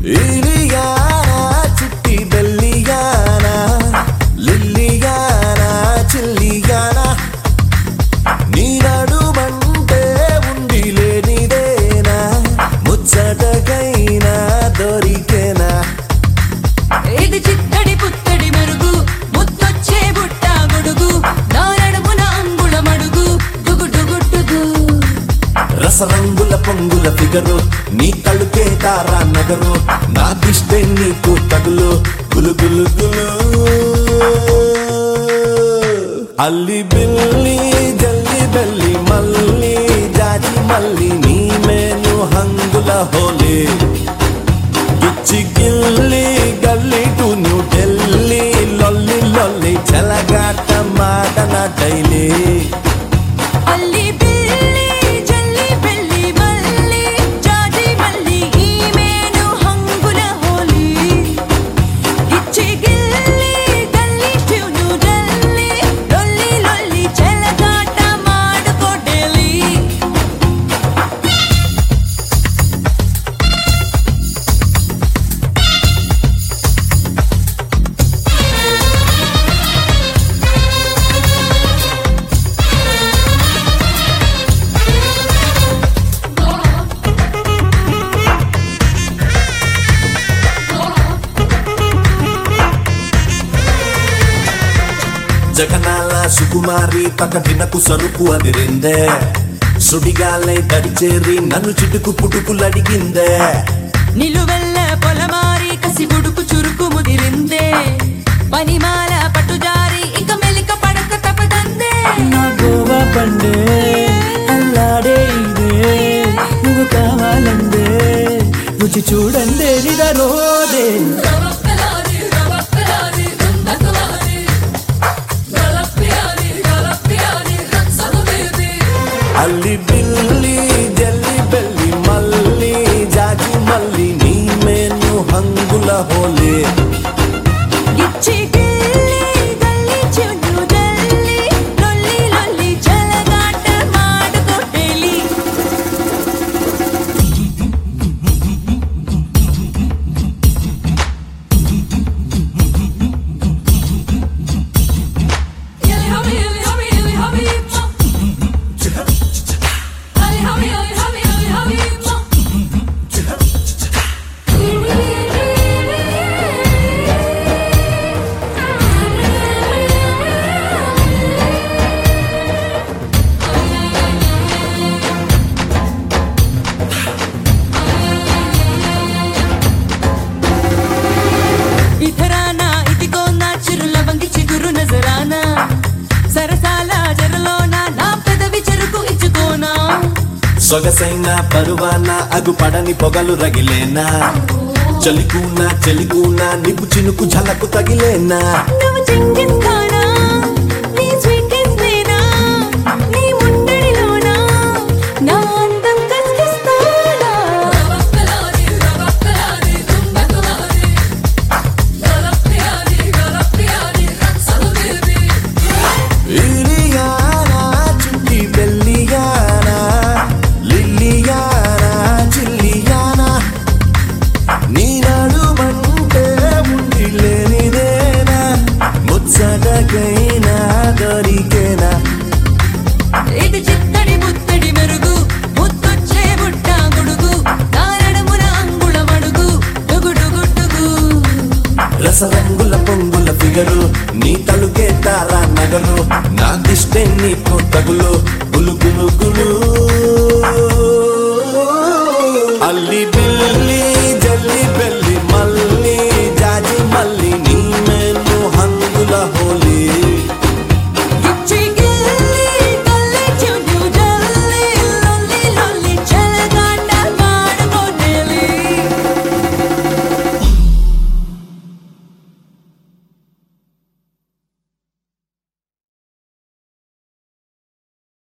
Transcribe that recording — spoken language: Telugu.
ఇలియానా చిట్టి బెల్లియానా లిల్లియానా చిల్లియానా నీ నడుమంటే ఉండి లేనిదేనా ముచ్చటకైనా దొరికేనా ఇది చిత్తడి పుత్తడి మెరుగు ముత్తొచ్చే బుట్ట గొడుగు నారడుమున అంగుళ మడుగు డుగు డుగు డుగు రసరంగుల పొంగుల ఫిగరు నీ తలుకే తారా నగరు నా దిష్టే నీకు తగులు గులు గులు గులు అల్లి బిల్లి జల్లి బెల్లి మల్లి జాజి మల్లి నీ మేను హంగుల హోలీ గిచ్చి గిల్లి గల్లి టు న్యూ ఢిల్లీ లొల్లి లొల్లి చెలగాట మాటన డైలీ అల్లి బిల్లి జల్లి బెల్లి మల్లి జాజి మల్లి ఈమెను హంగుల హోలీ ఇచ్చి గిల్లి గల్లి ట్యూను డల్లి లొల్లి లొల్లి చెలగాట మాడుకో ఢిల్లీ జగనాల సుకుమారి పకటినకు సరుకు అదిరిందే సుడిగాలై దరిచేరి నన్ను చిటుకు పుటుకులడిగిందే నిలువెల్ల పొలమారి కసి గుడుకు చురుకు ముదిరిందే పనిమాల పట్టుజారి ఇక మెలిక పడక తపదందే నా గోవా పండే అల్లాడే ఇదే నువ్వు కావాలందే రుచి చూడందే నిదరోదే అల్లి బిల్లి జల్లి బెల్లి మల్లి జాజి మల్లి నీ మేను హంగుల హోలీ గిచ్చి గిల్లి గల్లి చున్ను డల్లి లొల్లి లొల్లి జలగాట మాడుకో ఢిల్లీ ఇతరానా ఇదిగో నా చిరుల వంగి చిగురు నజరానా సరసాల జరలోన నా పెదవి చెరుకు ఇచ్చుకోనా సొగసైన పరువాన అగుపడని పొగలు రగిలేనా చలికూన చెలికూన నిపు చినుకు ఝలకు తగిలేనా నువ్వు చింగిస్ ఖానా నీ స్వీట్ నేనా నీ ముందడిలోనా నా అందం కనిపిస్తానా ఇలియానా చుట్టి బెల్లియానా లిల్లియానా చిల్లియానా నీ నడుమంటే ఉండి లేనిదేనా ముచ్చటకైనా దొరికేనా ఇది చిత్తడి ముత్తడి మెరుగు ముత్తొచ్చే బుట్ట గొడుగు నారడమున అంగుళ మడుగు డుగు డుగు డుగు రసరంగుల పొంగుల ఫిగరు నీ తలుకే తారా నగలు నా దిష్టే నీకు తగులు గులు గులు గులు అల్లి